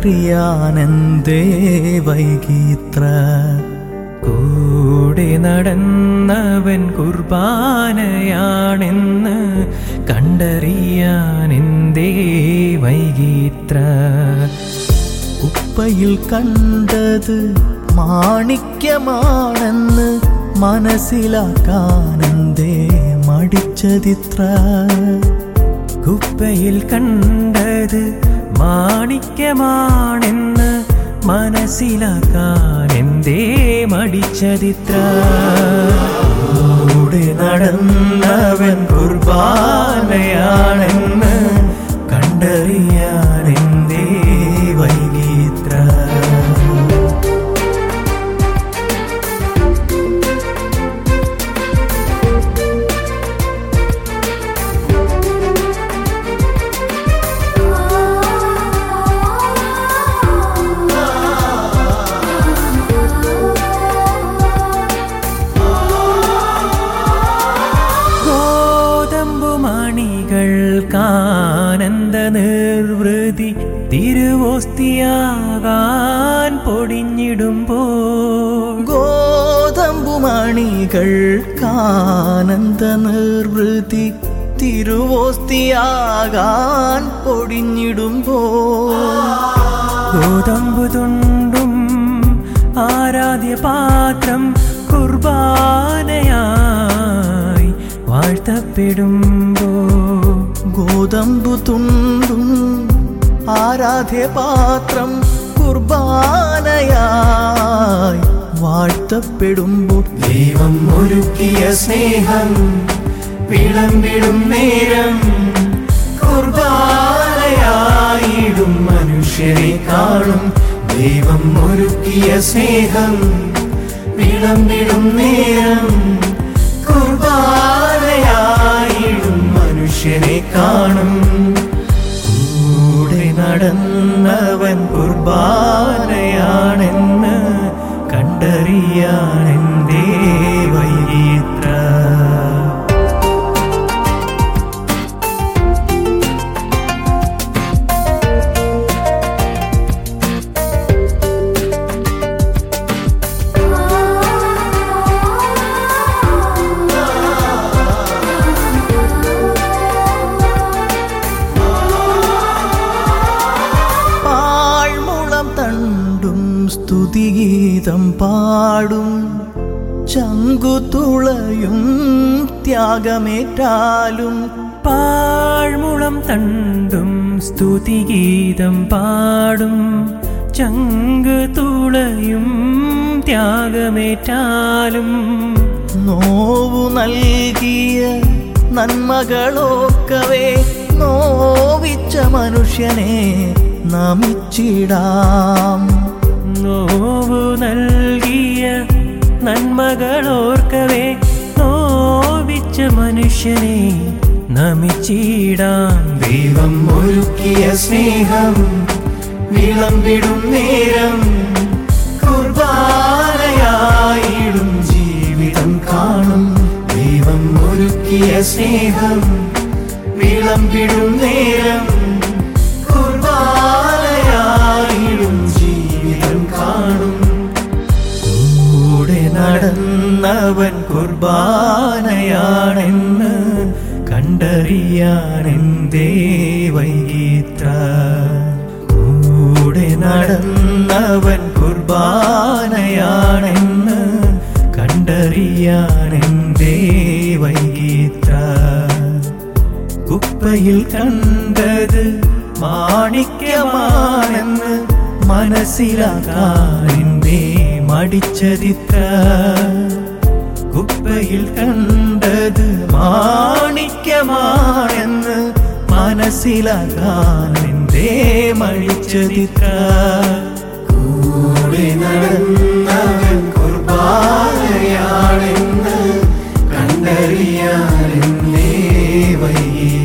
കണ്ടറിയാനെന്തേ വൈകിത്ര കൂടെ നടന്നവൻ കുർബാനയാണെന്ന് കണ്ടറിയാൻ എന്തേ വൈകിത്ര ഉപ്പയിൽ കണ്ടത് മാണിക്യമാണെന്ന് മനസ്സിലാക്കാനെന്തേ മടിച്ചതിത്ര കുപ്പയിൽ കണ്ടത് മാണിക്യമാണെന്ന് മനസ്സിലാക്കാൻ എന്തേ മടിച്ചതിത്ര കൂടെ നടന്നവൻ കുർബാനയാണെന്ന് കണ്ടറിയാൻ എന്തേ വൈകിത്ര ഗോതമ്പുമണികൾക്കാനന്ദ നിർവൃതി തിരുവോസ്തിയാകാൻ പൊടിഞ്ഞിടുമ്പോൾ ഗോതമ്പുമണികൾക്കാനന്ദ നിർവൃതി തിരുവോസ്തിയാകാൻ പൊടിഞ്ഞിടുമ്പോ ഗോതമ്പു തുണ്ടും ആരാധ്യ പാത്രം കുർബാനയായി വാഴ്ത്തപ്പെടുമ്പോ ഗോതമ്പു തുണ്ടും ആരാധ്യപാത്രം കുർബാനയായി വാഴ്ത്തപ്പെടുമ്പോൾ ദൈവം ഒരുക്കിയ സ്നേഹം വിളമ്പിടും നേരം കുർബാനയായിടും മനുഷ്യരെ കാണും ദൈവം ഒരുക്കിയ സ്നേഹം വിളമ്പിടും നേരം കുർബാനയായിടും മനുഷ്യനെ കാണും കൂടെ നടന്നവൻ കുർബാനയാണെന്ന് കണ്ടറിയാൻ എന്തേ വൈകിത്ര പാഴ്മുളം തണ്ടും സ്തുതിഗീതം പാടും ചങ്കുതുളയും ത്യാഗമേറ്റാലും പാഴ്മുളം തണ്ടും സ്തുതിഗീതം പാടും ചങ്ക് തുളയും ത്യാഗമേറ്റാലും നോവു നൽകിയ നന്മകളൊക്കവേ നോവിച്ച മനുഷ്യനെ നമിച്ചിടാം നോവു നൽകിയ നന്മകളോർക്കവേ നോവിച്ച മനുഷ്യനെ നമിച്ചിടാം ദൈവം ഒരുക്കിയ സ്നേഹം വിളമ്പിടും നേരം കുർബാനയായിടും ജീവിതം കാണും ദൈവം ഒരുക്കിയ സ്നേഹം വിളമ്പിടും നേരം കുർബാനയായിടും ജീവിതം കാണും കൂടെ നടന്നവൻ കുർബാനയാണെന്ന് കണ്ടറിയാൻ എന്തേ വൈകിത്ര കൂടെ നടന്നവൻ കുർബാനയാണെന്ന് കണ്ടറിയാൻ എന്തേ വൈകിത്ര കുപ്പയിൽ കണ്ടത് മാണിക്യമാണെന്ന് മനസ്സിലാക്കാൻ എന്തേ മടിച്ചതിത്ര കുപ്പയിൽ കണ്ടത് മാണിക്യമാണെന്ന് മനസ്സിലാക്കാൻ എന്തേ മടിച്ചതിത്ര കൂടെ നടന്നവൻ കുർബാനയാണെന്ന് കണ്ടറിയാൻ എന്തേ വൈകി